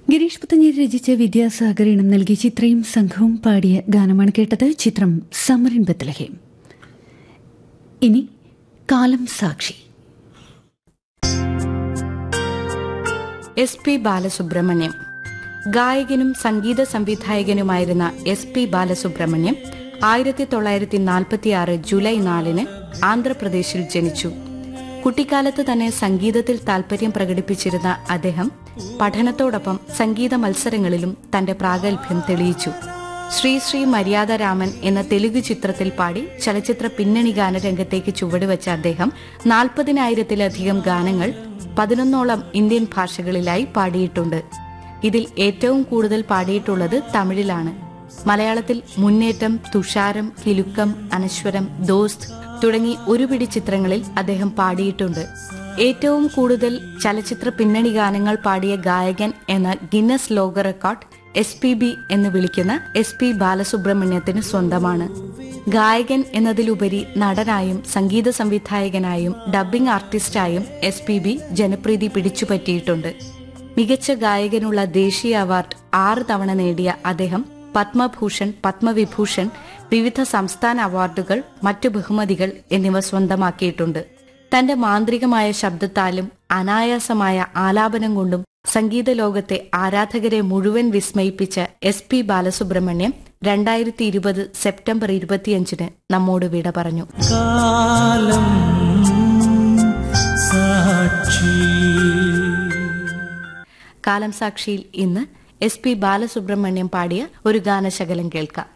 ഗിരീഷ് പുത്തഞ്ഞേരി രചിച്ച വിദ്യാസാഗർ ഇണം നൽകി ചിത്രയും സംഘവും പാടിയ ഗാനമാണ് കേട്ടത് ചിത്രം സമറിൻ ബത്ലഹേം ഇനി കാലം സാക്ഷി എസ് പി ബാലസുബ്രഹ്മണ്യം ഗായകനും സംഗീത സംവിധായകനുമായിരുന്ന എസ് പി ബാലസുബ്രഹ്മണ്യം ആയിരത്തി തൊള്ളായിരത്തി നാൽപ്പത്തിയാറ് ജൂലൈ നാലിന് ആന്ധ്രാപ്രദേശിൽ ജനിച്ചു കുട്ടിക്കാലത്ത് തന്നെ സംഗീതത്തിൽ താൽപര്യം പ്രകടിപ്പിച്ചിരുന്ന അദ്ദേഹം പഠനത്തോടൊപ്പം സംഗീത മത്സരങ്ങളിലും തന്റെ പ്രാഗൽഭ്യം തെളിയിച്ചു ശ്രീ ശ്രീ മര്യാദ രാമൻ എന്ന തെലുഗു ചിത്രത്തിൽ പാടി ചലച്ചിത്ര പിന്നണി ഗാനരംഗത്തേക്ക് ചുവടുവെച്ച അദ്ദേഹം നാൽപ്പതിനായിരത്തിലധികം ഗാനങ്ങൾ പതിനൊന്നോളം ഇന്ത്യൻ ഭാഷകളിലായി പാടിയിട്ടുണ്ട് ഇതിൽ ഏറ്റവും കൂടുതൽ പാടിയിട്ടുള്ളത് തമിഴിലാണ് മലയാളത്തിൽ മുന്നേറ്റം തുഷാരം കിലുക്കം അനശ്വരം ദോസ്ത് തുടങ്ങി ഒരു പിടി ചിത്രങ്ങളിൽ അദ്ദേഹം പാടിയിട്ടുണ്ട് ഏറ്റവും കൂടുതൽ ചലച്ചിത്ര പിന്നണി ഗാനങ്ങൾ പാടിയ ഗായകൻ എന്ന ഗിന്നസ് ലോക റെക്കോർഡ് എസ് പി ബി എന്ന് വിളിക്കുന്ന എസ് പി ബാലസുബ്രഹ്മണ്യത്തിന് സ്വന്തമാണ് ഗായകൻ എന്നതിലുപരി നടനായും സംഗീത സംവിധായകനായും ഡബ്ബിംഗ് ആർട്ടിസ്റ്റായും എസ് പി ബി ജനപ്രീതി പിടിച്ചുപറ്റിയിട്ടുണ്ട് മികച്ച ഗായകനുള്ള ദേശീയ അവാർഡ് ആറ് തവണ നേടിയ അദ്ദേഹം പത്മഭൂഷൺ പത്മവിഭൂഷൺ വിവിധ സംസ്ഥാന അവാർഡുകൾ മറ്റു ബഹുമതികൾ എന്നിവ സ്വന്തമാക്കിയിട്ടുണ്ട് തന്റെ മാന്ത്രികമായ ശബ്ദത്താലും അനായാസമായ ആലാപനം കൊണ്ടും സംഗീത ലോകത്തെ ആരാധകരെ മുഴുവൻ വിസ്മയിപ്പിച്ച എസ് പി ബാലസുബ്രഹ്മണ്യം രണ്ടായിരത്തി ഇരുപത് സെപ്റ്റംബർ ഇരുപത്തിയഞ്ചിന് നമ്മോട് വിട പറഞ്ഞു കാലം സാക്ഷി കാലം സാക്ഷിയിൽ ഇന്ന് എസ് പി ബാലസുബ്രഹ്മണ്യം പാടിയ ഒരു ഗാനശകലം കേൾക്കാം